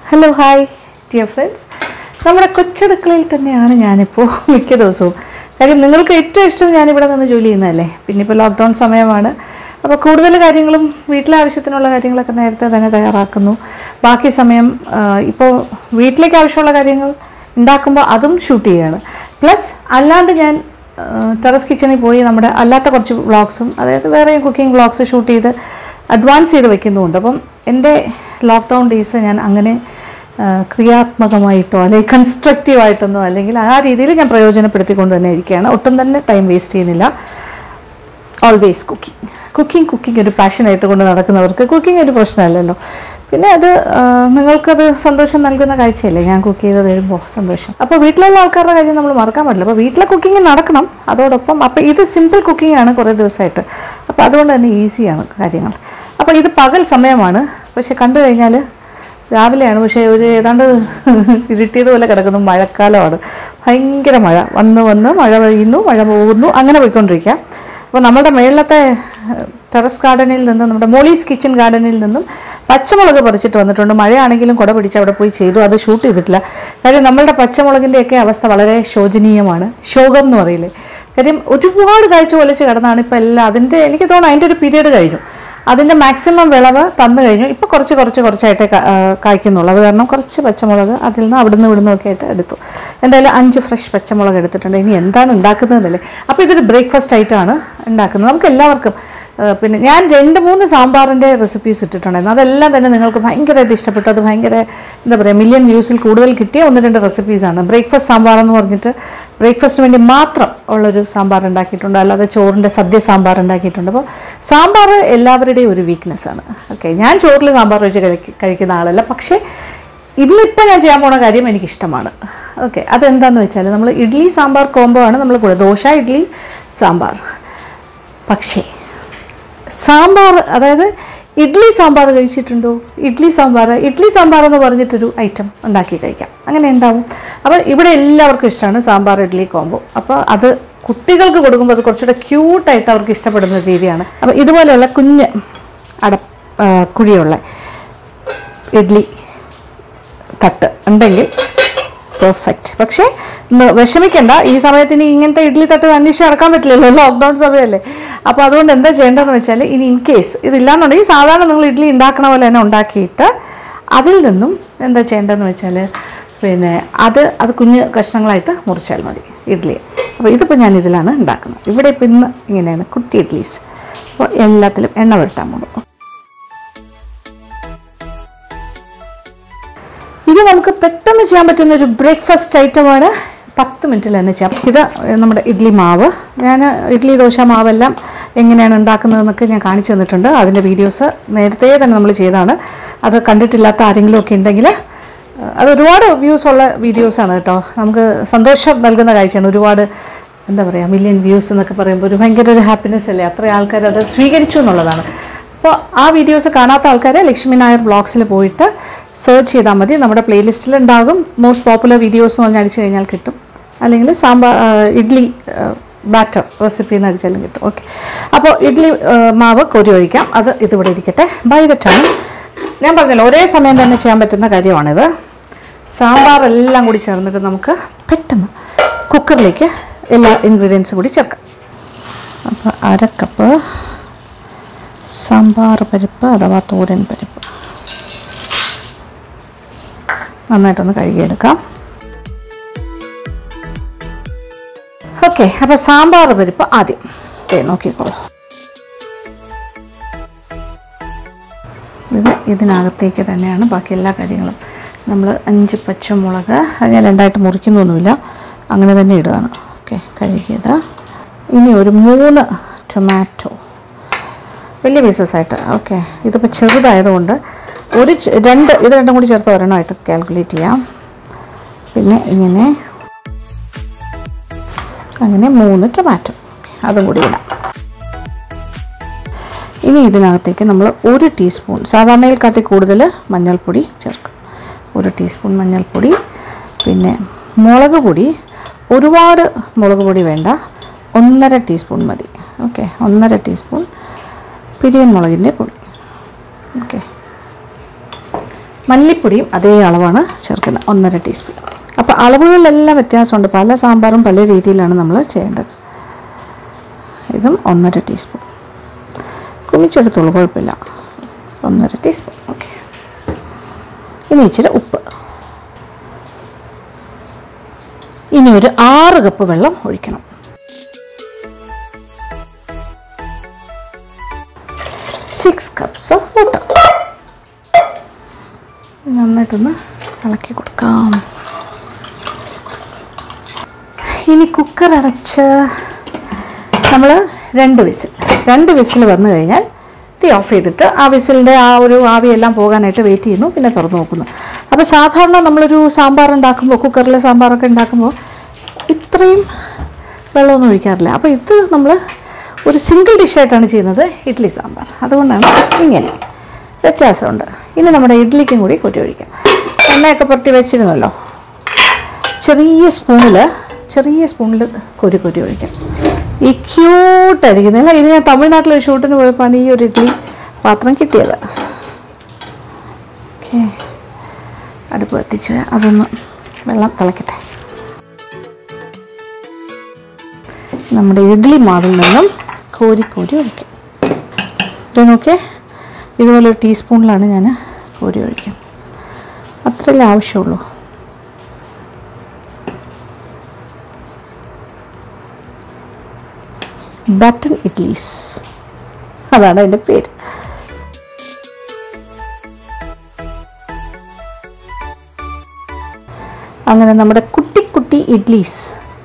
Hello hi dear friends നമ്മുടെ കൊച്ചടുക്കളയിൽ തന്നെയാണ് ഞാനിപ്പോൾ മിക്ക ദിവസവും കാര്യം നിങ്ങൾക്ക് ഏറ്റവും ഇഷ്ടം ഞാനിവിടെ നിന്ന് ജോലി ചെയ്യുന്നതല്ലേ പിന്നെ ഇപ്പോൾ ലോക്ക്ഡൗൺ സമയമാണ് അപ്പോൾ കൂടുതൽ കാര്യങ്ങളും വീട്ടിലെ ആവശ്യത്തിനുള്ള കാര്യങ്ങളൊക്കെ നേരത്തെ തന്നെ തയ്യാറാക്കുന്നു ബാക്കി സമയം ആ, ഇപ്പോൾ വീട്ടിലേക്ക് ആവശ്യമുള്ള കാര്യങ്ങൾ ഉണ്ടാക്കുമ്പോൾ അതും ഷൂട്ട് ചെയ്യുകയാണ് പ്ലസ് അല്ലാണ്ട് ഞാൻ ടെറസ് കിച്ചണിൽ പോയി നമ്മുടെ അല്ലാത്ത കുറച്ച് വ്ളോഗ്സും അതായത് വേറെയും കുക്കിംഗ് വ്ളോഗ്സ് ഷൂട്ട് ചെയ്ത് അഡ്വാൻസ് ചെയ്ത് വെക്കുന്നുമുണ്ട് അപ്പം എൻ്റെ ലോക്ക്ഡൗൺ ഡേയ്സ് ഞാൻ അങ്ങനെ ആ, ക്രിയാത്മകമായിട്ടോ അല്ലെങ്കിൽ കൺസ്ട്രക്റ്റീവ് ആയിട്ടൊന്നോ അല്ലെങ്കിൽ ആ രീതിയിൽ ഞാൻ പ്രയോജനപ്പെടുത്തിക്കൊണ്ട് തന്നെ ഇരിക്കുകയാണ് ഒട്ടും തന്നെ ടൈം വേസ്റ്റ് ചെയ്യുന്നില്ല ഓൾവേസ് കുക്കിംഗ് കുക്കിംഗ് കുക്കിംഗ് ഒരു പാഷനായിട്ട് കൊണ്ട് നടക്കുന്നവർക്ക് കുക്കിംഗ് ഒരു പ്രശ്നമല്ലല്ലോ പിന്നെ അത് ആ, നിങ്ങൾക്കത് സന്തോഷം നൽകുന്ന കാഴ്ചയല്ലേ ഞാൻ കുക്ക് ചെയ്ത് തരുമ്പോൾ സന്തോഷം അപ്പോൾ വീട്ടിലുള്ള ആൾക്കാരുടെ കാര്യം നമ്മൾ മറക്കാൻ പാടില്ല അപ്പോൾ വീട്ടിലെ കുക്കിംഗ് നടക്കണം അതോടൊപ്പം അപ്പോൾ ഇത് സിമ്പിൾ കുക്കിംഗ് ആണ് കുറേ ദിവസമായിട്ട് അപ്പോൾ അതുകൊണ്ട് തന്നെ ഈസിയാണ് കാര്യങ്ങൾ അപ്പോൾ ഇത് പകൽ സമയമാണ് പക്ഷെ കണ്ടു കഴിഞ്ഞാൽ രാവിലെയാണ് പക്ഷേ ഒരു ഏതാണ്ട് ഇരുട്ടിയതുപോലെ കിടക്കുന്നു മഴക്കാലമാണ് ഭയങ്കര മഴ വന്ന് വന്ന് മഴ പെയ്യുന്നു മഴ പോകുന്നു അങ്ങനെ പോയിക്കൊണ്ടിരിക്കുക അപ്പോൾ നമ്മളുടെ മേളത്തെ ടെറസ് ഗാർഡനിൽ നിന്നും നമ്മുടെ മോളീസ് കിച്ചൺ ഗാർഡനിൽ നിന്നും പച്ചമുളക് പറിച്ചിട്ട് വന്നിട്ടുണ്ട് മഴയാണെങ്കിലും കുട പിടിച്ച് അവിടെ പോയി ചെയ്തു അത് ഷൂട്ട് ചെയ്തിട്ടില്ല കാര്യം നമ്മളുടെ പച്ചമുളകിൻ്റെയൊക്കെ അവസ്ഥ വളരെ ശോചനീയമാണ് ശോകം എന്ന് പറയില്ലേ കാര്യം ഒരുപാട് കാഴ്ച ഒലിച്ച് കിടന്നാണ് ഇപ്പോൾ എല്ലാം അതിൻ്റെ എനിക്ക് തോന്നുന്നു അതിൻ്റെ ഒരു പീരീഡ് കഴിഞ്ഞു അതിൻ്റെ മാക്സിമം വിളവ് തന്നു കഴിഞ്ഞു ഇപ്പോൾ കുറച്ച് കുറച്ച് കുറച്ചായിട്ടേ കാ- ആ, കായ്ക്കുന്നുള്ളൂ അത് കാരണം കുറച്ച് പച്ചമുളക് അതിൽ നിന്ന് അവിടുന്ന് ഇവിടുന്ന് ഒക്കെ ആയിട്ട് എടുത്തു എന്തായാലും അഞ്ച് ഫ്രഷ് പച്ചമുളക് എടുത്തിട്ടുണ്ട് ഇനി എന്താണ് ഉണ്ടാക്കുന്നതെന്നല്ലേ അപ്പോൾ ഇതൊരു ബ്രേക്ക്ഫാസ്റ്റ് ആയിട്ടാണ് ഉണ്ടാക്കുന്നത് നമുക്ക് എല്ലാവർക്കും ആ, പിന്നെ ഞാൻ രണ്ട് മൂന്ന് സാമ്പാറിൻ്റെ റെസിപ്പീസ് ഇട്ടിട്ടുണ്ടായിരുന്നു അതെല്ലാം തന്നെ നിങ്ങൾക്ക് ഭയങ്കരമായിട്ട് ഇഷ്ടപ്പെട്ടു അത് ഭയങ്കര എന്താ പറയുക മില്യൺ വ്യൂസിൽ കൂടുതൽ കിട്ടിയ ഒന്ന് രണ്ട് റെസിപ്പീസാണ് ബ്രേക്ക്ഫാസ്റ്റ് സാമ്പാർ എന്ന് പറഞ്ഞിട്ട് ബ്രേക്ക്ഫാസ്റ്റിന് വേണ്ടി മാത്രം ഉള്ളൊരു സാമ്പാർ ഉണ്ടാക്കിയിട്ടുണ്ട് അല്ലാതെ ചോറിൻ്റെ സദ്യ സാമ്പാർ ഉണ്ടാക്കിയിട്ടുണ്ട് അപ്പോൾ സാമ്പാർ എല്ലാവരുടെയും ഒരു വീക്ക്നെസ് ആണ് ഓക്കെ ഞാൻ ചോറിൽ സാമ്പാർ വെച്ച് കഴിക്ക കഴിക്കുന്ന ആളല്ല പക്ഷേ ഇന്നിപ്പോൾ ഞാൻ ചെയ്യാൻ പോണ കാര്യം എനിക്കിഷ്ടമാണ് ഓക്കെ അതെന്താണെന്ന് വെച്ചാൽ നമ്മൾ ഇഡ്ഡലി സാമ്പാർ കോംബോ ആണ് നമ്മൾ കൂടെ ദോശ ഇഡ്ഡലി സാമ്പാർ പക്ഷേ സാമ്പാർ അതായത് ഇഡ്ഡലി സാമ്പാർ കഴിച്ചിട്ടുണ്ടോ ഇഡ്ഡലി സാമ്പാർ ഇഡ്ഡലി സാമ്പാർ എന്ന് പറഞ്ഞിട്ടൊരു ഐറ്റം ഉണ്ടാക്കി കഴിക്കാം അങ്ങനെ ഉണ്ടാവും അപ്പോൾ ഇവിടെ എല്ലാവർക്കും ഇഷ്ടമാണ് സാമ്പാർ ഇഡ്ഡലി കോംബോ അപ്പോൾ അത് കുട്ടികൾക്ക് കൊടുക്കുമ്പോൾ അത് കുറച്ചുകൂടെ ക്യൂട്ടായിട്ട് അവർക്ക് ഇഷ്ടപ്പെടുന്ന രീതിയാണ് അപ്പോൾ ഇതുപോലെയുള്ള കുഞ്ഞ് അട ആ, കുഴിയുള്ള ഇഡ്ഡലി തട്ട് ഉണ്ടെങ്കിൽ പെർഫെക്റ്റ് പക്ഷേ ന- വിഷമിക്കണ്ട ഈ സമയത്ത് ഇനി ഇങ്ങനത്തെ ഇഡ്ഡലി തട്ട് അന്വേഷിച്ച് നടക്കാൻ പറ്റില്ലല്ലോ ലോക്ക്ഡൗൺ സമയമല്ലേ അപ്പോൾ അതുകൊണ്ട് എന്താ ചെയ്യേണ്ടതെന്ന് വെച്ചാൽ ഇനി ഇൻ കേസ് ഇതില്ലാന്നുണ്ടെങ്കിൽ സാധാരണ നിങ്ങൾ ഇഡ്ഡലി ഉണ്ടാക്കണ പോലെ തന്നെ ഉണ്ടാക്കിയിട്ട് അതിൽ നിന്നും എന്താ ചെയ്യേണ്ടതെന്ന് വെച്ചാൽ പിന്നെ അത് അത് കുഞ്ഞ് കഷ്ണങ്ങളായിട്ട് മുറിച്ചാൽ മതി ഇഡ്ഡലി അപ്പോൾ ഇതിപ്പോൾ ഞാൻ ഇതിലാണ് ഉണ്ടാക്കുന്നത് ഇവിടെ ഇപ്പം ഇന്ന് ഇങ്ങനെയാണ് കുട്ടി ഇഡ്ഡലീസ് അപ്പോൾ എല്ലാത്തിലും എണ്ണ പുരട്ടാൻ പോകും ഇത് നമുക്ക് പെട്ടെന്ന് ചെയ്യാൻ പറ്റുന്ന ഒരു ബ്രേക്ക്ഫാസ്റ്റ് ഐറ്റമാണ് പത്ത് മിനിറ്റിൽ തന്നെ ചെയ്യാം ഇത് നമ്മുടെ ഇഡ്ഡലി മാവ് ഞാൻ ഇഡ്ഡലി ദോശ മാവെല്ലാം എങ്ങനെയാണ് ഉണ്ടാക്കുന്നതെന്നൊക്കെ ഞാൻ കാണിച്ചു തന്നിട്ടുണ്ട് അതിൻ്റെ വീഡിയോസ് നേരത്തെ തന്നെ നമ്മൾ ചെയ്തതാണ് അത് കണ്ടിട്ടില്ലാത്ത ആരെങ്കിലും ഒക്കെ ഉണ്ടെങ്കിൽ അഹ് അത് ഒരുപാട് വ്യൂസ് ഉള്ള വീഡിയോസാണ് കേട്ടോ നമുക്ക് സന്തോഷം നൽകുന്ന കാഴ്ചയാണ് ഒരുപാട് എന്താ പറയുക മില്യൺ വ്യൂസ് എന്നൊക്കെ പറയുമ്പോൾ ഒരു ഭയങ്കര ഒരു ഹാപ്പിനെസ് അല്ലേ അത്രയും ആൾക്കാർ അത് സ്വീകരിച്ചു എന്നുള്ളതാണ് അപ്പോൾ ആ വീഡിയോസ് കാണാത്ത ആൾക്കാരെ ലക്ഷ്മി നായർ ബ്ലോഗ്സിൽ പോയിട്ട് സെർച്ച് ചെയ്താൽ മതി നമ്മുടെ പ്ലേലിസ്റ്റിൽ ഉണ്ടാകും മോസ്റ്റ് പോപ്പുലർ വീഡിയോസ് എന്ന് പറഞ്ഞ് അടിച്ചു കഴിഞ്ഞാൽ കിട്ടും അല്ലെങ്കിൽ സാമ്പാർ ആ, ഇഡ്ഡലി ബാറ്റർ റെസിപ്പി എന്ന് അടിച്ചാലും കിട്ടും ഓക്കെ അപ്പോൾ ഇഡ്ഡലി ആ, മാവ് കോരി ഒഴിക്കാം അത് ഇതിവിടെ ഇരിക്കട്ടെ ബൈ ദ ടൈം ഞാൻ പറഞ്ഞല്ലോ ഒരേ സമയം തന്നെ ചെയ്യാൻ പറ്റുന്ന കാര്യമാണിത് സാമ്പാർ എല്ലാം കൂടി ചേർന്നിട്ട് നമുക്ക് പെട്ടെന്ന് കുക്കറിലേക്ക് എല്ലാ ഇൻഗ്രീഡിയൻസും കൂടി ചേർക്കാം അപ്പോൾ അര കപ്പ് സാമ്പാർ പരിപ്പ് അഥവാ തോരൻ പരിപ്പ് നന്നായിട്ടൊന്ന് കഴുകിയെടുക്കാം ഓക്കെ അപ്പോൾ സാമ്പാർ പരിപ്പ് ആദ്യം ഓക്കെ നോക്കിക്കോളൂ ഇത് ഇതിനകത്തേക്ക് തന്നെയാണ് ബാക്കി എല്ലാ കാര്യങ്ങളും നമ്മൾ അഞ്ച് പച്ചമുളക് അത് ഞാൻ രണ്ടായിട്ട് മുറിക്കുന്നൊന്നുമില്ല അങ്ങനെ തന്നെ ഇടുകയാണ് ഓക്കെ കഴുകിയത് ഇനി ഒരു മൂന്ന് ടൊമാറ്റോ വലിയ പീസസ് ആയിട്ട് ഓക്കെ ഇതിപ്പോൾ ചെറുതായതുകൊണ്ട് ഒരു ചെ- രണ്ട് ഇത് രണ്ടും കൂടി ചേർത്ത് ഒരെണ്ണമായിട്ട് കാൽക്കുലേറ്റ് ചെയ്യാം പിന്നെ ഇങ്ങനെ അങ്ങനെ മൂന്ന് ടൊമാറ്റോ ഓക്കെ അതും കൂടി ഇടാം ഇനി ഇതിനകത്തേക്ക് നമ്മൾ ഒരു ടീസ്പൂൺ സാധാരണയിൽ കാട്ടി കൂടുതൽ മഞ്ഞൾപ്പൊടി ചേർക്കും ഒരു ടീസ്പൂൺ മഞ്ഞൾപ്പൊടി പിന്നെ മുളക് പൊടി ഒരുപാട് മുളക് പൊടി വേണ്ട ഒന്നര ടീസ്പൂൺ മതി ഓക്കെ ഒന്നര ടീസ്പൂൺ പിരിയൻ മുളകിൻ്റെ പൊടി ഓക്കെ മല്ലിപ്പൊടിയും അതേ അളവാണ് ചേർക്കുന്നത് ഒന്നര ടീസ്പൂൺ അപ്പോൾ അളവുകളിലെല്ലാം വ്യത്യാസമുണ്ട് പല സാമ്പാറും പല രീതിയിലാണ് നമ്മൾ ചെയ്യേണ്ടത് ഇതും ഒന്നര ടീസ്പൂൺ കുമിച്ചെടുത്തോളൂ കുഴപ്പമില്ല ഒന്നര ടീസ്പൂൺ ഓക്കെ ഇനി ഇച്ചിരി ഉപ്പ് ഇനി ഒരു ആറ് കപ്പ് വെള്ളം ഒഴിക്കണം സിക്സ് കപ്സ് ഓഫ് വാട്ടർ നന്നായിട്ടൊന്ന് ഇളക്കി കൊടുക്കാം ഇനി കുക്കർ അടച്ച് നമ്മൾ രണ്ട് വിസിൽ രണ്ട് വിസിൽ വന്നു കഴിഞ്ഞാൽ തീ ഓഫ് ചെയ്തിട്ട് ആ വിസിലിൻ്റെ ആ ഒരു ആവിയെല്ലാം പോകാനായിട്ട് വെയിറ്റ് ചെയ്യുന്നു പിന്നെ തുറന്നു നോക്കുന്നു അപ്പോൾ സാധാരണ നമ്മളൊരു സാമ്പാർ ഉണ്ടാക്കുമ്പോൾ കുക്കറിൽ സാമ്പാറൊക്കെ ഉണ്ടാക്കുമ്പോൾ ഇത്രയും വെള്ളമൊന്നും ഒഴിക്കാറില്ല അപ്പോൾ ഇത് നമ്മൾ ഒരു സിംഗിൾ ഡിഷായിട്ടാണ് ചെയ്യുന്നത് ഇഡ്ഡലി സാമ്പാർ അതുകൊണ്ടാണ് ഇങ്ങനെ വ്യത്യാസമുണ്ട് ഇനി നമ്മുടെ ഇഡ്ഡലിക്കും കൂടി കൊട്ടി ഒഴിക്കാം എണ്ണയൊക്കെ പുരട്ടി വെച്ചിരുന്നല്ലോ ചെറിയ സ്പൂണിൽ ചെറിയ സ്പൂണിൽ കൊരി കൊരി ഒഴിക്കാം ഈ ക്യൂട്ടായിരിക്കുന്നത് അല്ല ഇത് ഞാൻ തമിഴ്നാട്ടിൽ ഒരു ഷൂട്ടിന് പോയപ്പോഴാണ് ഈ ഒരു ഇഡ്ഡലി പാത്രം കിട്ടിയത് ഓക്കെ അടുപ്പ് കത്തിച്ച് അതൊന്ന് വെള്ളം തിളക്കട്ടെ നമ്മുടെ ഇഡ്ഡലി മാവിൽ നിന്നും കോരി കോരി ഒഴിക്കാം ഇത് നോക്കിയേ ഇതുപോലെ ഒരു ടീസ്പൂണിലാണ് ഞാൻ കോരി ഒഴിക്കുന്നത് അത്രയല്ലേ ആവശ്യമുള്ളൂ ബട്ടൺ ഇഡ്ലീസ് അതാണ് അതിൻ്റെ പേര് അങ്ങനെ നമ്മുടെ കുട്ടി കുട്ടി ഇഡ്ലീസ്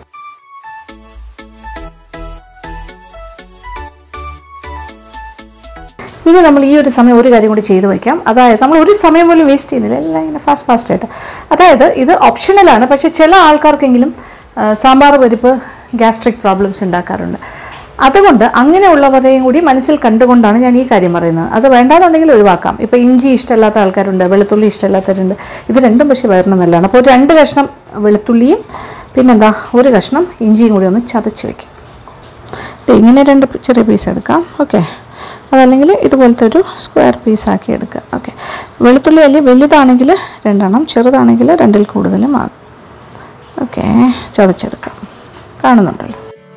ഇനി നമ്മൾ ഈ ഒരു സമയം ഒരു കാര്യം കൂടി ചെയ്തു വയ്ക്കാം അതായത് നമ്മൾ ഒരു സമയം പോലും വേസ്റ്റ് ചെയ്യുന്നില്ല എല്ലാം ഇങ്ങനെ ഫാസ്റ്റ് ഫാസ്റ്റ് ആയിട്ട് അതായത് ഇത് ഓപ്ഷണലാണ് പക്ഷേ ചില ആൾക്കാർക്കെങ്കിലും ആ, സാമ്പാർ പരിപ്പ് ഗ്യാസ്ട്രിക് പ്രോബ്ലംസ് ഉണ്ടാക്കാറുണ്ട് അതുകൊണ്ട് അങ്ങനെയുള്ളവരെയും കൂടി മനസ്സിൽ കണ്ടുകൊണ്ടാണ് ഞാൻ ഈ കാര്യം പറയുന്നത് അത് വേണ്ടാന്നുണ്ടെങ്കിൽ ഒഴിവാക്കാം ഇപ്പോൾ ഇഞ്ചി ഇഷ്ടമില്ലാത്ത ആൾക്കാരുണ്ട് വെളുത്തുള്ളി ഇഷ്ടമില്ലാത്തവരുണ്ട് ഇത് രണ്ടും പക്ഷേ വയറിന് നല്ലതാണ് അപ്പോൾ ഒരു രണ്ട് കഷ്ണം വെളുത്തുള്ളിയും പിന്നെന്താ ഒരു കഷ്ണം ഇഞ്ചിയും കൂടി ഒന്ന് ചതച്ച് വെക്കാം ദേ ഇങ്ങനെ രണ്ട് ചെറിയ പീസ് എടുക്കാം ഓക്കെ അതല്ലെങ്കിൽ ഇതുപോലത്തെ ഒരു സ്ക്വയർ പീസാക്കി എടുക്കുക ഓക്കെ വെളുത്തുള്ളി അല്ലി വലുതാണെങ്കിൽ രണ്ടെണ്ണം ചെറുതാണെങ്കിൽ രണ്ടിൽ കൂടുതലും ആകും ഓക്കെ ചതച്ചെടുക്കാം കാണുന്നുണ്ടല്ലോ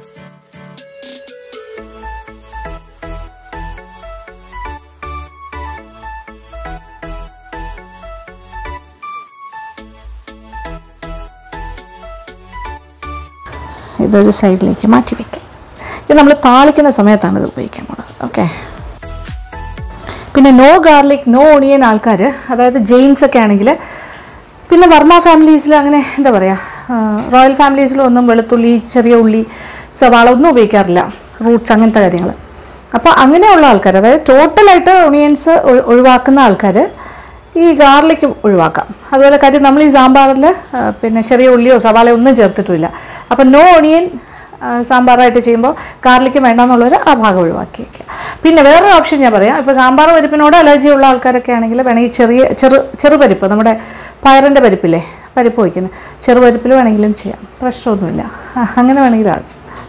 ഇതൊരു സൈഡിലേക്ക് മാറ്റി വയ്ക്കാം ഇത് നമ്മൾ താളിക്കുന്ന സമയത്താണ് ഇത് ഉപയോഗിക്കാൻ പോണത് ഓക്കെ പിന്നെ നോ ഗാർലിക് നോ ഓണിയൻ ആൾക്കാർ അതായത് ജെയിൻസ് ഒക്കെ ആണെങ്കിൽ പിന്നെ വർമ്മ ഫാമിലീസിൽ അങ്ങനെ എന്താ പറയുക റോയൽ ഫാമിലീസിലും ഒന്നും വെളുത്തുള്ളി ചെറിയ ഉള്ളി സവാള ഒന്നും ഉപയോഗിക്കാറില്ല റൂട്ട്സ് അങ്ങനത്തെ കാര്യങ്ങൾ അപ്പോൾ അങ്ങനെയുള്ള ആൾക്കാർ അതായത് ടോട്ടലായിട്ട് ഒണിയൻസ് ഒഴിവാക്കുന്ന ആൾക്കാർ ഈ ഗാർലിക് ഒഴിവാക്കാം അതുപോലെ കാര്യം നമ്മൾ ഈ സാമ്പാറിൽ ആ, പിന്നെ ചെറിയ ഉള്ളിയോ സവാളയോ ഒന്നും ചേർത്തിട്ടുമില്ല അപ്പോൾ നോ ഒണിയൻ ആ, സാമ്പാറായിട്ട് ചെയ്യുമ്പോൾ ഗാർലിക്ക് വേണ്ടെന്നുള്ളവർ ആ ഭാഗം ഒഴിവാക്കി വയ്ക്കുക പിന്നെ വേറൊരു ഓപ്ഷൻ ഞാൻ പറയാം ഇപ്പോൾ സാമ്പാർ പരിപ്പിനോട് അലർജി ഉള്ള ആൾക്കാരൊക്കെ ആണെങ്കിൽ വേണമെങ്കിൽ ചെറിയ ചെറു ചെറുപരിപ്പ് നമ്മുടെ പയറിൻ്റെ പരിപ്പില്ലേ പരിപ്പ് വയ്ക്കുന്നത് ചെറുപരിപ്പിൽ വേണമെങ്കിലും ചെയ്യാം പ്രശ്നമൊന്നുമില്ല ആ, അങ്ങനെ വേണമെങ്കിലാകും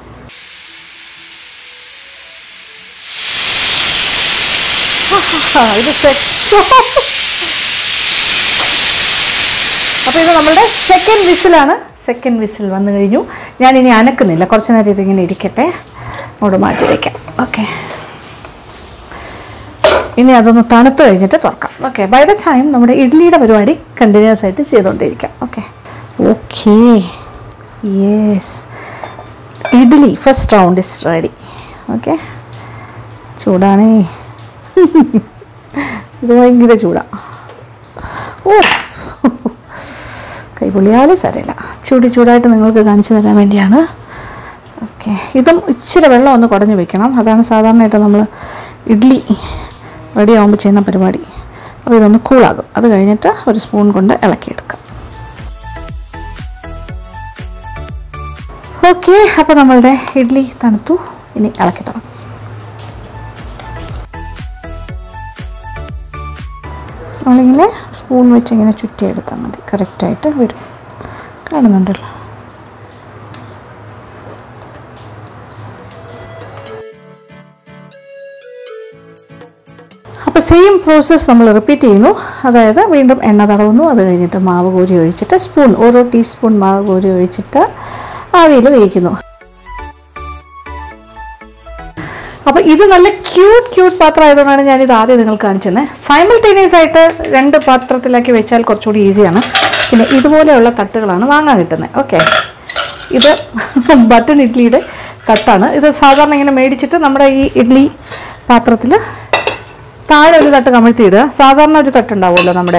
ആ, ഇത് അപ്പോൾ ഇത് നമ്മുടെ സെക്കൻഡ് വിസിലാണ് സെക്കൻഡ് വിസിൽ വന്നു കഴിഞ്ഞു ഞാൻ ഇനി അനക്കുന്നില്ല കുറച്ച് നേരം ഇതിങ്ങനെ ഇരിക്കട്ടെ അങ്ങോട്ട് മാറ്റി വയ്ക്കാം ഓക്കെ ഇനി അതൊന്ന് തണുത്ത് കഴിഞ്ഞിട്ട് തുറക്കാം ഓക്കെ ബൈ ദ ടൈം നമ്മുടെ ഇഡ്ഡലിയുടെ പരിപാടി കണ്ടിന്യൂസ് ആയിട്ട് ചെയ്തുകൊണ്ടിരിക്കാം okay okay yes idli first round is ready okay ചൂടാണേ ഇത് ഭയങ്കര ചൂടാ ഓ കൈപൊള്ളിയാലും സാരമില്ല ചൂട് ചൂടായിട്ട് നിങ്ങൾക്ക് കാണിച്ചു തരാൻ വേണ്ടിയാണ് ഓക്കെ ഇതും ഇച്ചിരി വെള്ളം ഒന്ന് കുടഞ്ഞു വെക്കണം അതാണ് സാധാരണയായിട്ട് നമ്മൾ ഇഡ്ഡലി റെഡി ആകുമ്പോൾ ചെയ്യുന്ന പരിപാടി അപ്പോൾ ഇതൊന്ന് കൂളാകും അത് കഴിഞ്ഞിട്ട് ഒരു സ്പൂൺ കൊണ്ട് ഇളക്കിയെടുക്കാം ഓക്കെ അപ്പോൾ നമ്മളുടെ ഇഡ്ഡലി തണുത്തു ഇനി ഇളക്കി തുടങ്ങാം നമ്മളിങ്ങനെ സ്പൂൺ വെച്ച് ഇങ്ങനെ ചുറ്റിയെടുത്താൽ മതി കറക്റ്റായിട്ട് വരും കാണുന്നുണ്ടല്ലോ അപ്പോൾ അപ്പോൾ സെയിം പ്രോസസ്സ് നമ്മൾ റിപ്പീറ്റ് ചെയ്യുന്നു അതായത് വീണ്ടും എണ്ണ തടവുന്നു അത് കഴിഞ്ഞിട്ട് മാവ് കോരി ഒഴിച്ചിട്ട് സ്പൂൺ ഓരോ ടീസ്പൂൺ മാവ് കോരി ഒഴിച്ചിട്ട് ആവിയിൽ വേവിക്കുന്നു അപ്പോൾ ഇത് നല്ല ക്യൂട്ട് ക്യൂട്ട് പാത്രം ആയതുകൊണ്ടാണ് ഞാനിത് ആദ്യം നിങ്ങൾക്ക് കാണിച്ചത് സൈമിൾട്ടേനിയസ് ആയിട്ട് രണ്ട് പാത്രത്തിലാക്കി വെച്ചാൽ കുറച്ചുകൂടി ഈസിയാണ് പിന്നെ ഇതുപോലെയുള്ള തട്ടുകളാണ് വാങ്ങാൻ കിട്ടുന്നത് ഓക്കെ ഇത് ബട്ടൺ ഇഡ്ലിയുടെ തട്ടാണ് ഇത് സാധാരണ ഇങ്ങനെ മേടിച്ചിട്ട് നമ്മുടെ ഈ ഇഡ്ലി പാത്രത്തിൽ താഴെ ഒരു തട്ട് കമിഴ്ത്തിയിടുക സാധാരണ ഒരു തട്ടുണ്ടാവുമല്ലോ നമ്മുടെ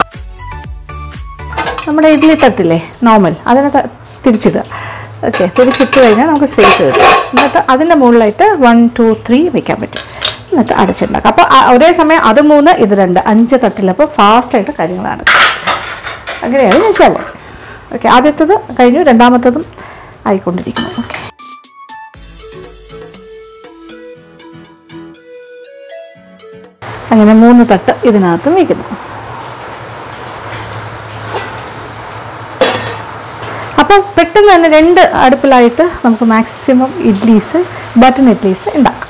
നമ്മുടെ ഇഡ്ലി തട്ടില്ലേ നോർമൽ അതിനെ ത- തിരിച്ചിടുക ഓക്കെ തിരിച്ചിട്ട് കഴിഞ്ഞാൽ നമുക്ക് സ്പേസ് കിട്ടും എന്നിട്ട് അതിൻ്റെ മുകളിലായിട്ട് വൺ ടു ത്രീ വെക്കാൻ പറ്റും എന്നിട്ട് അടച്ചുണ്ടാക്കാം അപ്പോൾ ഒരേ സമയം അത് മൂന്ന് ഇത് രണ്ട് അഞ്ച് തട്ടിലപ്പോൾ ഫാസ്റ്റായിട്ട് കാര്യങ്ങൾ നടക്കും അങ്ങനെയാണ് ഞാൻ ചെയ്യാൻ ഓക്കെ ആദ്യത്തത് കഴിഞ്ഞു രണ്ടാമത്തതും ആയിക്കൊണ്ടിരിക്കുന്നു ഓക്കെ അങ്ങനെ മൂന്ന് തട്ട് ഇതിനകത്തും വയ്ക്കുന്നു അപ്പോൾ പെട്ടെന്ന് തന്നെ രണ്ട് അടുപ്പിലായിട്ട് നമുക്ക് മാക്സിമം ഇഡ്ലീസ് ബട്ടൺ ഇഡ്ലീസ് ഉണ്ടാക്കാം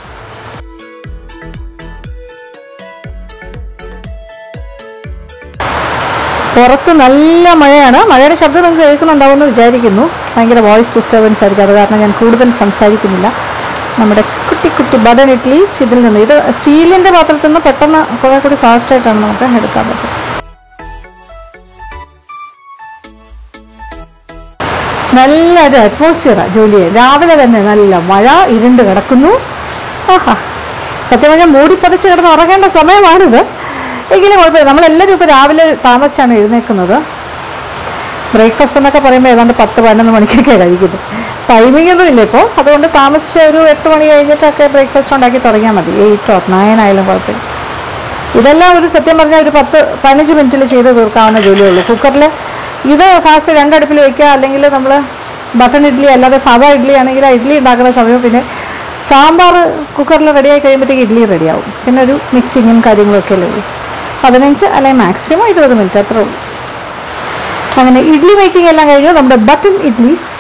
പുറത്ത് നല്ല മഴയാണ് മഴയുടെ ശബ്ദം നിങ്ങൾക്ക് കേൾക്കുന്നുണ്ടാവുമെന്ന് വിചാരിക്കുന്നു ഭയങ്കര വോയിസ് ഡിസ്റ്റർബൻസ് ആയിരിക്കും അത് കാരണം ഞാൻ കൂടുതൽ സംസാരിക്കുന്നില്ല നമ്മുടെ കുട്ടി കുട്ടി ബട്ടൺ ഇഡ്ലീസ് ഇതിൽ നിന്ന് ഇത് സ്റ്റീലിൻ്റെ പാത്രത്തിൽ നിന്ന് പെട്ടെന്ന് കുറേ കൂടി ഫാസ്റ്റായിട്ടാണ് നമുക്ക് എടുക്കാൻ പറ്റും നല്ലൊരു അറ്റ്മോസ്ഫിയറാണ് ജോലി രാവിലെ തന്നെ നല്ല മഴ ഇരുണ്ട് കിടക്കുന്നു ആഹാ സത്യം പറഞ്ഞാൽ മൂടിപ്പതച്ച് കിടന്ന് ഉറങ്ങേണ്ട സമയമാണിത് എങ്കിലും കുഴപ്പമില്ല നമ്മളെല്ലാവരും ഇപ്പോൾ രാവിലെ താമസിച്ചാണ് എഴുന്നേൽക്കുന്നത് ബ്രേക്ക്ഫാസ്റ്റ് എന്നൊക്കെ പറയുമ്പോൾ ഏതാണ്ട് പത്ത് പതിനൊന്ന് മണിക്കൊക്കെ കഴിക്കുന്നത് ടൈമിംഗ് ഒന്നും ഇല്ല ഇപ്പോൾ അതുകൊണ്ട് താമസിച്ച ഒരു എട്ട് മണി കഴിഞ്ഞിട്ടൊക്കെ ബ്രേക്ക്ഫാസ്റ്റ് ഉണ്ടാക്കി തുടങ്ങിയാൽ മതി എയ്റ്റ് ഓർ നയൻ ആയാലും കുഴപ്പമില്ല ഇതെല്ലാം ഒരു സത്യം പറഞ്ഞാൽ ഒരു പത്ത് പതിനഞ്ച് മിനിറ്റിൽ ചെയ്ത് തീർക്കാവുന്ന ജോലിയുള്ളൂ കുക്കറിൽ ഇത് ഫാസ്റ്റ് രണ്ടടുപ്പിൽ വെക്കുക അല്ലെങ്കിൽ നമ്മൾ ബട്ടൺ ഇഡ്ഡലി അല്ലാതെ സാധാ ഇഡ്ഡലി ആണെങ്കിൽ ആ ഇഡ്ഡലി ഉണ്ടാക്കുന്ന സമയം പിന്നെ സാമ്പാർ കുക്കറിൽ റെഡിയായി കഴിയുമ്പോഴത്തേക്ക് ഇഡ്ഡലി റെഡിയാവും പിന്നെ ഒരു മിക്സിങ്ങും കാര്യങ്ങളൊക്കെ അല്ലേ ഉള്ളൂ പതിനഞ്ച് അല്ലെങ്കിൽ മാക്സിമം ഇരുപത് മിനിറ്റ് അത്രേ ഉള്ളൂ അങ്ങനെ ഇഡ്ഡലി മേക്കിംഗ് എല്ലാം കഴിഞ്ഞു നമ്മുടെ ബട്ടൺ ഇഡ്ലീസ്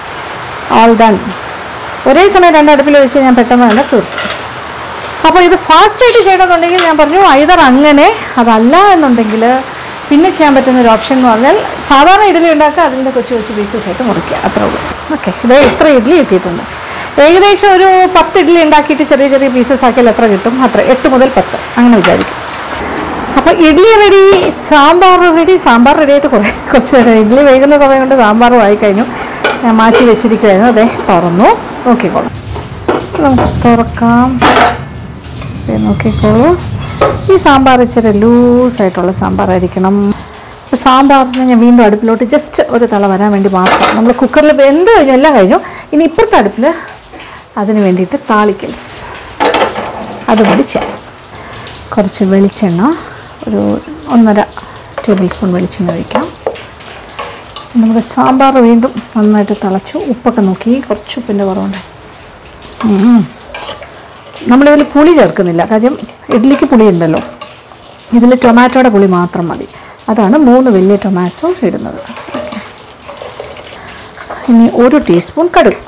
ഓൾ ഡൺ ഒരേ സമയം രണ്ടടുപ്പിൽ വെച്ച് ഞാൻ പെട്ടെന്ന് തന്നെ തീർത്തു അപ്പോൾ ഇത് ഫാസ്റ്റായിട്ട് ചെയ്യണമെന്നുണ്ടെങ്കിൽ ഞാൻ പറഞ്ഞു ഐതർ അങ്ങനെ അതല്ല എന്നുണ്ടെങ്കിൽ പിന്നെ ചെയ്യാൻ പറ്റുന്ന ഒരു ഓപ്ഷൻ എന്ന് പറഞ്ഞാൽ സാധാരണ ഇഡ്ഡലി ഉണ്ടാക്കുക അതിൻ്റെ കൊച്ചു കൊച്ചു പീസസ് ആയിട്ട് മുറിക്കുക അത്രേ ഉള്ളൂ ഓക്കെ ഇത് ഇത്ര ഇഡ്ഡലി കിട്ടിയിട്ടുണ്ട് ഏകദേശം ഒരു പത്ത് ഇഡ്ഡലി ഉണ്ടാക്കിയിട്ട് ചെറിയ ചെറിയ പീസസ് ആക്കിയാൽ എത്ര കിട്ടും അത്ര എട്ട് മുതൽ പത്ത് അങ്ങനെ വിചാരിക്കും അപ്പോൾ idli ready sambar ready sambar ready ആയിട്ട് കുറേ കുറച്ച് നേരം ഇഡ്ഡലി വേകുന്ന സമയം കൊണ്ട് സാമ്പാറും ആയിക്കഴിഞ്ഞു ഞാൻ മാറ്റി വെച്ചിരിക്കുകയായിരുന്നു അതെ തുറന്നു നോക്കിക്കോളാം നമുക്ക് തുറക്കാം ദേ നോക്കിക്കോളൂ ഈ സാമ്പാർ ഇച്ചിരി ലൂസായിട്ടുള്ള സാമ്പാറായിരിക്കണം അപ്പോൾ സാമ്പാറിന് ഞാൻ വീണ്ടും അടുപ്പിലോട്ട് ജസ്റ്റ് ഒരു തള വരാൻ വേണ്ടി മാത്രം നമ്മൾ കുക്കറിൽ വെന്ത് കഴിഞ്ഞു എല്ലാം കഴിഞ്ഞു ഇനി ഇപ്പുറത്തെ അടുപ്പിൽ അതിന് വേണ്ടിയിട്ട് താളിക്കൽസ് അതുകൂടി ചെയ്യാം കുറച്ച് വെളിച്ചെണ്ണ ഒരു ഒന്നര ടേബിൾ സ്പൂൺ വെളിച്ചെണ്ണ ഒഴിക്കാം നമ്മുടെ സാമ്പാർ വീണ്ടും നന്നായിട്ട് തിളച്ചു ഉപ്പൊക്കെ നോക്കി കുറച്ച് ഉപ്പിൻ്റെ കുറവുണ്ട് ഉം. നമ്മളിതിൽ പുളി ചേർക്കുന്നില്ല കാര്യം ഇഡ്ഡലിക്ക് പുളി ഉണ്ടല്ലോ ഇതിൽ ടൊമാറ്റോയുടെ പുളി മാത്രം മതി അതാണ് മൂന്ന് വലിയ ടൊമാറ്റോ ഇടുന്നത് ഇനി ഒരു ടീസ്പൂൺ കടുക്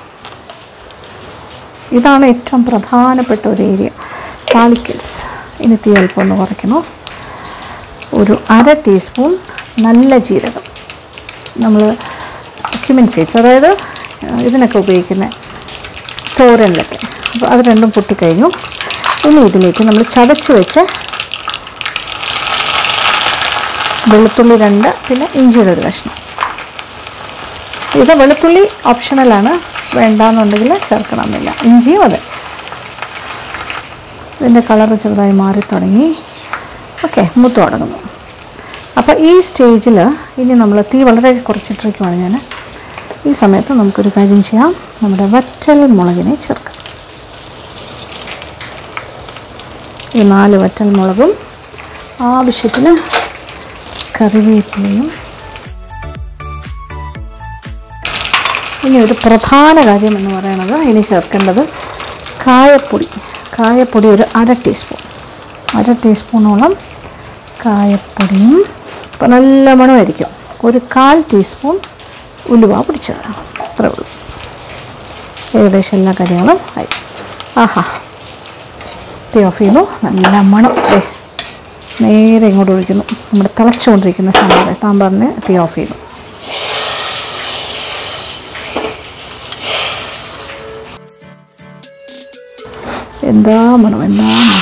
ഇതാണ് ഏറ്റവും പ്രധാനപ്പെട്ട ഒരു ഏരിയ താളിക്കൽസ് ഇനി തീ അല്പം ഒന്ന് കുറയ്ക്കണോ ഒരു അര ടീസ്പൂൺ നല്ല ജീരകം നമ്മൾ ക്യുമിൻ സീഡ്സ് അതായത് ഇതിനൊക്കെ ഉപയോഗിക്കുന്ന തോരനിലൊക്കെ അപ്പോൾ അത് രണ്ടും പൊട്ടിക്കഴിഞ്ഞു ഇനി ഇതിലേക്ക് നമ്മൾ ചതച്ച് വെച്ച് വെളുത്തുള്ളി രണ്ട് പിന്നെ ഇഞ്ചിയുടെ ഒരു കഷ്ണം ഇത് വെളുത്തുള്ളി ഓപ്ഷണലാണ് വേണ്ടാന്നുണ്ടെങ്കിൽ ചേർക്കണമെന്നില്ല ഇഞ്ചിയും അതെ ഇതിൻ്റെ കളറ് ചെറുതായി മാറി തുടങ്ങി ഓക്കെ മൂത്ത് തുടങ്ങുന്നു അപ്പോൾ ഈ സ്റ്റേജിൽ ഇനി നമ്മൾ തീ വളരെ കുറച്ചിട്ടിരിക്കുവാണ് ഞാൻ ഈ സമയത്ത് നമുക്കൊരു കാര്യം ചെയ്യാം നമ്മുടെ വറ്റൽ മുളകിനെ ചേർക്കാം ഈ നാല് വറ്റൽ മുളകും ആവശ്യത്തിന് കറിവേപ്പിലയും ഇനി ഒരു പ്രധാന കാര്യം എന്ന് പറയുന്നത് ഇനി ചേർക്കേണ്ടത് കായപ്പൊടി കായപ്പൊടി ഒരു അര ടീസ്പൂൺ അര ടീസ്പൂണോളം കായപ്പൊടിയും അപ്പോൾ നല്ല മണമായിരിക്കും ഒരു കാൽ ടീസ്പൂൺ ഉലുവ പൊടിച്ചത് അത്രേ ഉള്ളൂ ഏകദേശം എല്ലാ കാര്യങ്ങളും ആയി ആഹാ തീ ഓഫ് ചെയ്യുന്നു നല്ല മണം ദേ നേരെ ഇങ്ങോട്ട് ഒഴിക്കുന്നു നമ്മുടെ തിളച്ചുകൊണ്ടിരിക്കുന്ന സാമ്പാർ സാമ്പാറിന് തീ ഓഫ് ചെയ്യുന്നു എന്താ മണം എന്താ മണം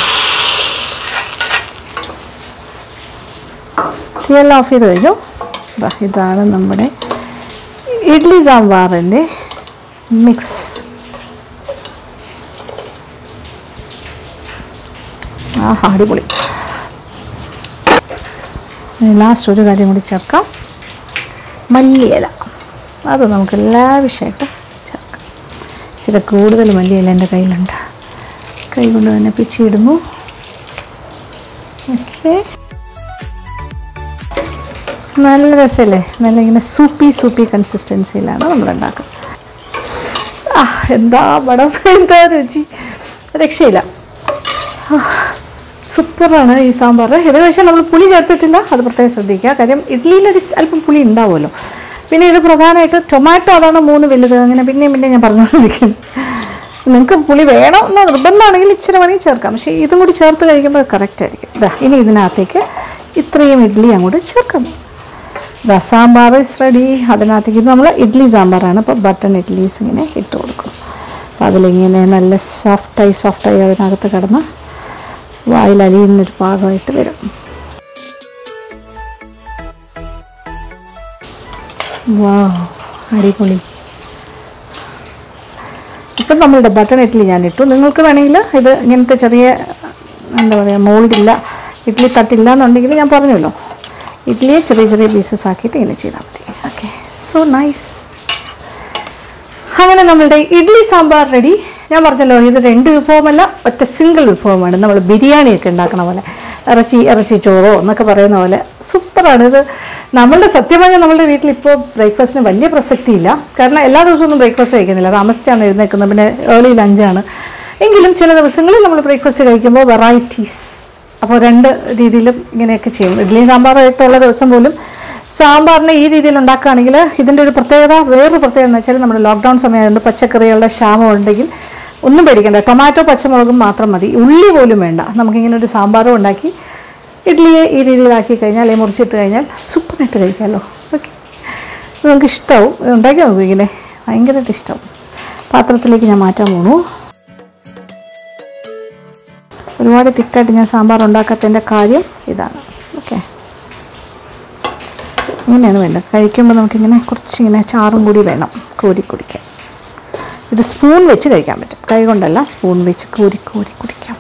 തീയെല്ലാം ഓഫ് ചെയ്ത് കഴിഞ്ഞു ദാ ഇതാണ് നമ്മുടെ ഇഡ്ലി സാമ്പാറിൻ്റെ മിക്സ് ആഹാ അടിപൊളി ലാസ്റ്റ് ഒരു കാര്യം കൂടി ചേർക്കാം മല്ലിയില അത് നമുക്ക് ലാവിഷായിട്ട് ചേർക്കാം ഇച്ചിരി കൂടുതൽ മല്ലിയില എൻ്റെ കയ്യിലുണ്ട് കൈ കൊണ്ട് തന്നെ പിച്ചിടുന്നു ഓക്കെ നല്ല രസമല്ലേ നല്ല ഇങ്ങനെ സൂപ്പി സൂപ്പി കൺസിസ്റ്റൻസിയിലാണ് നമ്മൾ ഉണ്ടാക്കുന്നത് ആ എന്താ പടം എന്താ രുചി രക്ഷയില്ല സൂപ്പറാണ് ഈ സാമ്പാർ ഇത് പക്ഷേ നമ്മൾ പുളി ചേർത്തിട്ടില്ല അത് പ്രത്യേകം ശ്രദ്ധിക്കുക കാര്യം ഇഡ്ഡലിയിലൊരു അല്പം പുളി ഉണ്ടാവുമല്ലോ പിന്നെ ഇത് പ്രധാനമായിട്ട് ടൊമാറ്റോ അതാണ് മൂന്ന് വലുത് അങ്ങനെ പിന്നെയും പിന്നെ ഞാൻ പറഞ്ഞുകൊണ്ടിരിക്കുന്നു നിങ്ങൾക്ക് പുളി വേണം എന്ന് നിർബന്ധമാണെങ്കിൽ ഇച്ചിരി വേണമെങ്കിൽ ചേർക്കാം പക്ഷേ ഇതും കൂടി ചേർത്ത് കഴിക്കുമ്പോൾ കറക്റ്റ് ആയിരിക്കും ഇതാ ഇനി ഇതിനകത്തേക്ക് ഇത്രയും ഇഡ്ഡലി അങ്ങോട്ട് ചേർക്കുന്നു ഇതാ സാമ്പാർ ഇസ് റെഡി അതിനകത്തേക്ക് നമ്മൾ ഇഡ്ഡലി സാമ്പാറാണ് അപ്പോൾ ബട്ടൺ ഇഡ്ഡലീസ് ഇങ്ങനെ ഇട്ട് കൊടുക്കും അപ്പോൾ അതിലിങ്ങനെ നല്ല സോഫ്റ്റായി സോഫ്റ്റായി അതിനകത്ത് കിടന്ന് വായിൽ അലിയുന്നൊരു പാകമായിട്ട് വരും വാ അടിപൊളി ഇപ്പം നമ്മളുടെ ബട്ടൺ ഇഡ്ഡലി ഞാൻ ഇട്ടു നിങ്ങൾക്ക് വേണമെങ്കിൽ ഇത് ഇങ്ങനത്തെ ചെറിയ എന്താ പറയുക മോൾഡില്ല ഇഡ്ഡലി തട്ടില്ല എന്നുണ്ടെങ്കിൽ ഞാൻ പറഞ്ഞല്ലോ ഇഡ്ഡലിയെ ചെറിയ ചെറിയ പീസസ് ആക്കിയിട്ട് ഇങ്ങനെ ചെയ്താൽ മതി ഓക്കെ സോ നൈസ് അങ്ങനെ നമ്മളുടെ ഇഡ്ഡലി സാമ്പാർ റെഡി ഞാൻ പറഞ്ഞല്ലോ ഇത് രണ്ട് വിഭവമല്ല ഒറ്റ സിംഗിൾ വിഭവമാണ് നമ്മൾ ബിരിയാണിയൊക്കെ ഉണ്ടാക്കണ പോലെ ഇറച്ചി ഇറച്ചി ചോറോ എന്നൊക്കെ പറയുന്ന പോലെ സൂപ്പറാണ് ഇത് നമ്മളുടെ സത്യം പറഞ്ഞാൽ നമ്മുടെ വീട്ടിൽ ഇപ്പോൾ ബ്രേക്ക്ഫാസ്റ്റിന് വലിയ പ്രസക്തിയില്ല കാരണം എല്ലാ ദിവസവും ഒന്നും ബ്രേക്ക്ഫാസ്റ്റ് കഴിക്കുന്നില്ല താമസിച്ചാണ് എഴുന്നേക്കുന്നത് പിന്നെ ഏർലി ലഞ്ചാണ് എങ്കിലും ചില ദിവസങ്ങളിൽ നമ്മൾ ബ്രേക്ക്ഫാസ്റ്റ് കഴിക്കുമ്പോൾ വെറൈറ്റീസ് അപ്പോൾ രണ്ട് രീതിയിലും ഇങ്ങനെയൊക്കെ ചെയ്യും ഇഡ്ഡലി സാമ്പാറായിട്ടുള്ള ദിവസം പോലും സാമ്പാറിനെ ഈ രീതിയിൽ ഉണ്ടാക്കുകയാണെങ്കിൽ ഇതിൻ്റെ ഒരു പ്രത്യേകത വേറൊരു പ്രത്യേകത എന്ന് വെച്ചാൽ നമ്മുടെ ലോക്ക്ഡൗൺ സമയമായതുകൊണ്ട് പച്ചക്കറികളുടെ ക്ഷാമം ഉണ്ടെങ്കിൽ ഒന്നും പേടിക്കണ്ട ടൊമാറ്റോ പച്ചമുളകും മാത്രം മതി ഉള്ളി പോലും വേണ്ട നമുക്കിങ്ങനെ ഒരു സാമ്പാറും ഉണ്ടാക്കി ഇഡ്ഡലിയെ ഈ രീതിയിലാക്കി കഴിഞ്ഞാൽ അല്ലെങ്കിൽ മുറിച്ചിട്ട് കഴിഞ്ഞാൽ സൂപ്പറായിട്ട് കഴിക്കാമല്ലോ ഓക്കെ നമുക്ക് ഇഷ്ടമാവും ഇത് ഉണ്ടാക്കി നോക്കും ഇങ്ങനെ ഭയങ്കരമായിട്ട് ഇഷ്ടമാവും പാത്രത്തിലേക്ക് ഞാൻ മാറ്റാൻ പോണു ഒരുപാട് തിക്കായിട്ട് ഞാൻ സാമ്പാർ ഉണ്ടാക്കാത്തതിൻ്റെ കാര്യം ഇതാണ് ഓക്കെ ഇങ്ങനെയാണ് വേണ്ടത് കഴിക്കുമ്പോൾ നമുക്കിങ്ങനെ കുറച്ചിങ്ങനെ ചാറും കൂടി വേണം കോരി കുടിക്കാൻ ഇത് സ്പൂൺ വെച്ച് കഴിക്കാൻ പറ്റും കൈ കൊണ്ടല്ല സ്പൂൺ വെച്ച് കോരി കോരി കുടിക്കാം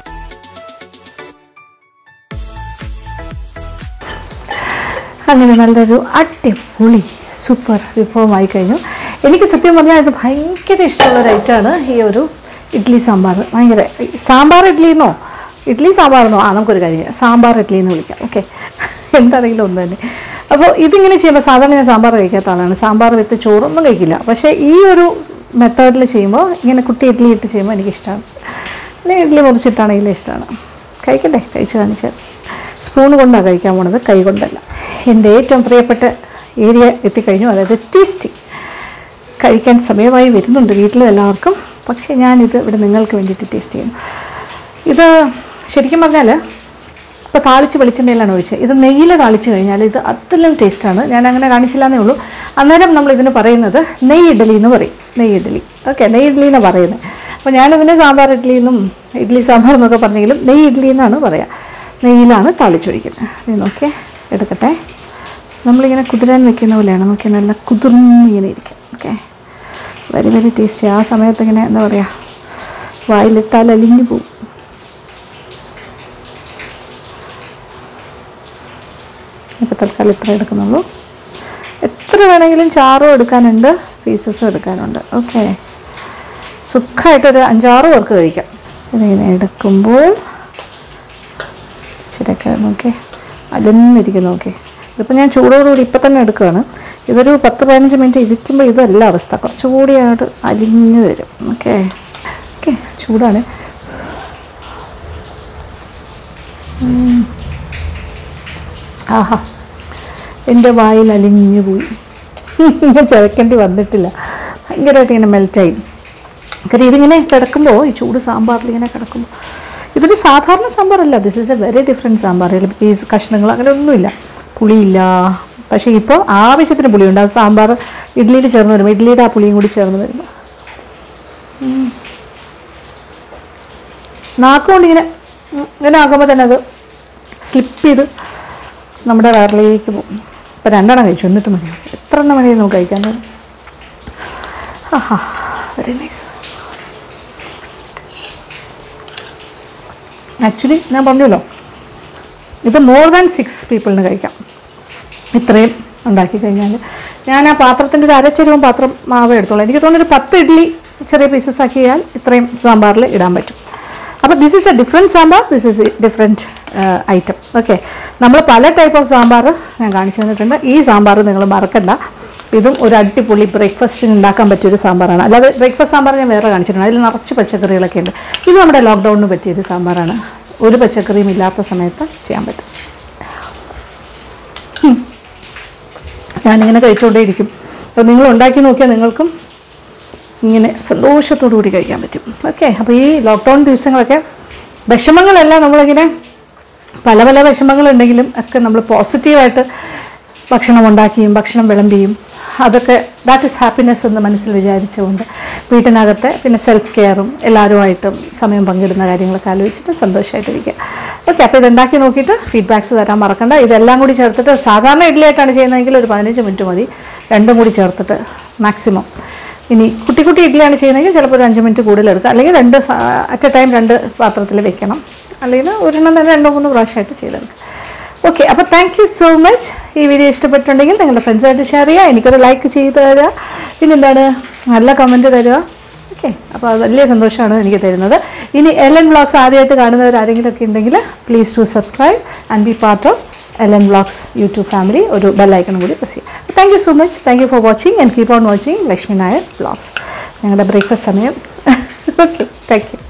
അങ്ങനെ നല്ലൊരു അടിപൊളി സൂപ്പർ വിഭവമായി കഴിഞ്ഞു എനിക്ക് സത്യം പറഞ്ഞാൽ ഇത് ഭയങ്കര ഇഷ്ടമുള്ള ഒരു ഐറ്റമാണ് ഈ ഒരു ഇഡ്ഡലി സാമ്പാർ ഭയങ്കര സാമ്പാർ ഇഡ്ഡലി എന്നോ ഇഡ്ഡലി സാമ്പാറെന്നോ ആ നമുക്കൊരു കാര്യം ചെയ്യാം സാമ്പാർ ഇഡ്ഡലി എന്ന് വിളിക്കാം ഓക്കെ എന്താണെങ്കിലും ഒന്ന് തന്നെ അപ്പോൾ ഇതിങ്ങനെ ചെയ്യുമ്പോൾ സാധാരണ ഞാൻ സാമ്പാർ കഴിക്കാത്ത ആളാണ് സാമ്പാർ വിത്ത് ചോറൊന്നും കഴിക്കില്ല പക്ഷേ ഈ ഒരു മെത്തേഡിൽ ചെയ്യുമ്പോൾ ഇങ്ങനെ കുട്ടി ഇഡ്ഡലി ഇട്ട് ചെയ്യുമ്പോൾ എനിക്കിഷ്ടമാണ് അല്ലെങ്കിൽ ഇഡ്ഡലി മുറിച്ചിട്ടാണെങ്കിലും ഇഷ്ടമാണ് കഴിക്കട്ടെ കഴിച്ച് കാണിച്ചാൽ സ്പൂൺ കൊണ്ടാണ് കഴിക്കാൻ പോണത് കൈ കൊണ്ടല്ല എൻ്റെ ഏറ്റവും പ്രിയപ്പെട്ട ഏരിയ എത്തിക്കഴിഞ്ഞു അതായത് ടേസ്റ്റി കഴിക്കാൻ സമയമായി വരുന്നുണ്ട് വീട്ടിലും എല്ലാവർക്കും പക്ഷേ ഞാനിത് ഇവിടെ നിങ്ങൾക്ക് വേണ്ടിയിട്ട് ടേസ്റ്റ് ചെയ്യുന്നു ഇത് ശരിക്കും പറഞ്ഞാൽ ഇപ്പോൾ താളിച്ച് വെളിച്ചെണ്ണയിലാണ് ഒഴിച്ചത് ഇത് നെയ്യിൽ താളിച്ച് കഴിഞ്ഞാൽ ഇത് അതിലും ടേസ്റ്റാണ് ഞാൻ അങ്ങനെ കാണിച്ചില്ല എന്നേ ഉള്ളൂ അന്നേരം നമ്മൾ ഇതിന് പറയുന്നത് നെയ്യ് ഇഡ്ഡലി എന്ന് പറയും നെയ്യ് ഇഡ്ഡലി ഓക്കെ നെയ്യ് ഇഡ്ഡലി എന്നാണ് പറയുന്നത് അപ്പോൾ ഞാനിതിനെ സാമ്പാർ ഇഡ്ഡലി എന്നും ഇഡ്ഡലി സാമ്പാർ എന്നൊക്കെ പറഞ്ഞെങ്കിലും നെയ്യ് ഇഡ്ഡലി എന്നാണ് പറയുക നെയ്യിലാണ് താളിച്ചൊഴിക്കുന്നത് ഇത് നോക്കിയേ എടുക്കട്ടെ നമ്മളിങ്ങനെ കുതിരാൻ വെക്കുന്ന പോലെയാണ് നോക്കി നല്ല കുതിർന്നിങ്ങനെ ഇരിക്കും ഓക്കെ വെരി വെരി ടേസ്റ്റി ആ സമയത്ത് ഇങ്ങനെ എന്താ പറയുക വായിലിട്ടാൽ അലിഞ്ഞു പോകും ഇപ്പോൾ തൽക്കാലം ഇത്ര എടുക്കുന്നുള്ളൂ എത്ര വേണമെങ്കിലും ചാറും എടുക്കാനുണ്ട് പീസസും എടുക്കാനുണ്ട് ഓക്കെ സുഖമായിട്ടൊരു അഞ്ചാറ് പേർക്ക് കഴിക്കാം ഇതിങ്ങനെ എടുക്കുമ്പോൾ ഇച്ചിരിയൊക്കെ നോക്കി അലന്നിരിക്കും നോക്കി ഇതിപ്പോൾ ഞാൻ ചൂടോടുകൂടി ഇപ്പം തന്നെ എടുക്കുകയാണ് ഇതൊരു പത്ത് പതിനഞ്ച് മിനിറ്റ് ഇരിക്കുമ്പോൾ ഇതല്ല അവസ്ഥ കുറച്ചുകൂടി അങ്ങോട്ട് അലിഞ്ഞു വരും ഓക്കെ ഓക്കെ ചൂടാണ് ഉം. ആഹാ എൻ്റെ വായിൽ അലിഞ്ഞു പോയി ഞാൻ ചവയ്ക്കേണ്ടി വന്നിട്ടില്ല ഭയങ്കരമായിട്ട് ഇങ്ങനെ മെൽറ്റായി കാര്യം ഇതിങ്ങനെ കിടക്കുമ്പോൾ ഈ ചൂട് സാമ്പാറിൽ ഇങ്ങനെ കിടക്കുമ്പോൾ ഇതൊരു സാധാരണ സാമ്പാറല്ല this is a very different sambar ഇതിൽ പീസ് കഷ്ണങ്ങൾ അങ്ങനെ ഒന്നുമില്ല പുളിയില്ല പക്ഷേ ഇപ്പോൾ ആവശ്യത്തിന് പുളിയുണ്ട് ആ സാമ്പാർ ഇഡ്ഡലിയിൽ ചേർന്ന് വരുമ്പോൾ ഇഡ്ഡലിയുടെ ആ പുളിയും കൂടി ചേർന്ന് വരുമ്പോൾ ഉം. നാക്കുകൊണ്ട് ഇങ്ങനെ ഉം, ഇങ്ങനെ ആകുമ്പോൾ തന്നെ അത് സ്ലിപ്പ് ചെയ്ത് നമ്മുടെ വയറിലേക്ക് പോകും ഇപ്പം രണ്ടെണ്ണം കഴിച്ചു എന്നിട്ട് മതി എത്ര എണ്ണം മതി നമുക്ക് കഴിക്കാൻ ആഹാ വെരി നൈസ് ആക്ച്വലി ഞാൻ പറഞ്ഞല്ലോ ഇത് മോർ ദാൻ സിക്സ് പീപ്പിളിന് കഴിക്കാം ഇത്രയും ഉണ്ടാക്കി കഴിഞ്ഞാൽ ഞാൻ ആ പാത്രത്തിൻ്റെ ഒരു അരച്ചരവും പാത്രം മാവ് എടുത്തോളാം എനിക്ക് തോന്നുന്നു ഒരു പത്ത് ഇഡ്ഡലി ചെറിയ പീസസ് ആക്കിയാൽ ഇത്രയും സാമ്പാറിൽ ഇടാൻ പറ്റും അപ്പോൾ this is a different sambar this is a different item okay നമ്മൾ പല ടൈപ്പ് ഓഫ് സാമ്പാർ ഞാൻ കാണിച്ചു തന്നിട്ടുണ്ട് ഈ സാമ്പാർ നിങ്ങൾ മറക്കണ്ട ഇതും ഒരു അടിപൊളി ബ്രേക്ക്ഫാസ്റ്റിന് ഉണ്ടാക്കാൻ പറ്റിയൊരു സാമ്പാറാണ് അല്ലാതെ ബ്രേക്ക്ഫാസ്റ്റ് സാമ്പാർ ഞാൻ വേറെ കാണിച്ചിട്ടുണ്ട് അതിൽ നിറച്ച് പച്ചക്കറികളൊക്കെ ഉണ്ട് ഇത് നമ്മുടെ ലോക്ക്ഡൗണിന് പറ്റിയൊരു സാമ്പാറാണ് ഒരു പച്ചക്കറിയും ഇല്ലാത്ത സമയത്ത് ചെയ്യാൻ പറ്റും ഞാനിങ്ങനെ കഴിച്ചുകൊണ്ടേയിരിക്കും അപ്പോൾ നിങ്ങൾ ഉണ്ടാക്കി നോക്കിയാൽ നിങ്ങൾക്കും ഇങ്ങനെ സന്തോഷത്തോടു കൂടി കഴിക്കാൻ പറ്റും ഓക്കെ അപ്പോൾ ഈ ലോക്ക്ഡൗൺ ദിവസങ്ങളൊക്കെ വിഷമങ്ങളെല്ലാം നമ്മളിങ്ങനെ പല പല വിഷമങ്ങളുണ്ടെങ്കിലും ഒക്കെ നമ്മൾ പോസിറ്റീവായിട്ട് ഭക്ഷണം ഉണ്ടാക്കിയും ഭക്ഷണം വിളമ്പിയും അതൊക്കെ ദാറ്റ് ഇസ് ഹാപ്പിനെസ് എന്ന് മനസ്സിൽ വിചാരിച്ചുകൊണ്ട് വീട്ടിനകത്തെ പിന്നെ സെൽഫ് കെയറും എല്ലാവരുമായിട്ടും സമയം പങ്കിടുന്ന കാര്യങ്ങളൊക്കെ ആലോചിച്ചിട്ട് സന്തോഷമായിട്ടിരിക്കുക ഓക്കെ അപ്പോൾ ഇതുണ്ടാക്കി നോക്കിയിട്ട് ഫീഡ്ബാക്സ് തരാൻ മറക്കണ്ട ഇതെല്ലാം കൂടി ചേർത്തിട്ട് സാധാരണ ഇഡ്ഡലിയായിട്ടാണ് ചെയ്യുന്നതെങ്കിൽ ഒരു പതിനഞ്ച് മിനിറ്റ് മതി രണ്ടും കൂടി ചേർത്തിട്ട് മാക്സിമം ഇനി കുട്ടി കുട്ടി ഇഡ്ഡലിയാണ് ചെയ്യുന്നതെങ്കിൽ ചിലപ്പോൾ ഒരു അഞ്ച് മിനിറ്റ് കൂടുതൽ എടുക്കുക അല്ലെങ്കിൽ രണ്ട് അറ്റ് എ ടൈം രണ്ട് പാത്രത്തിൽ വെക്കണം അല്ലെങ്കിൽ ഒരെണ്ണം തന്നെ രണ്ടോ മൂന്നോ പ്രാവശ്യമായിട്ട് ചെയ്തെടുക്കുക ഓക്കെ അപ്പോൾ താങ്ക് യു സോ മച്ച് ഈ വീഡിയോ ഇഷ്ടപ്പെട്ടുണ്ടെങ്കിൽ നിങ്ങളുടെ ഫ്രണ്ട്സായിട്ട് ഷെയർ ചെയ്യുക എനിക്കൊരു ലൈക്ക് ചെയ്ത് തരിക പിന്നെന്താണ് നല്ല കമൻറ്റ് തരിക ഓക്കെ അപ്പോൾ അത് വലിയ സന്തോഷമാണ് എനിക്ക് തരുന്നത് ഇനി എൽ എൻ വ്ളോഗ്സ് ആദ്യമായിട്ട് കാണുന്നവർ ആരെങ്കിലും ഒക്കെ ഉണ്ടെങ്കിൽ please to subscribe and be part of L N vlogs YouTube family ഒരു ബെല്ലൈക്കണും കൂടി പ്രസ് ചെയ്യുക thank you so much thank you for watching and keep on watching Lakshmi Nair vlogs ഞങ്ങളുടെ ബ്രേക്ക്ഫാസ്റ്റ് സമയം ഓക്കെ താങ്ക് യു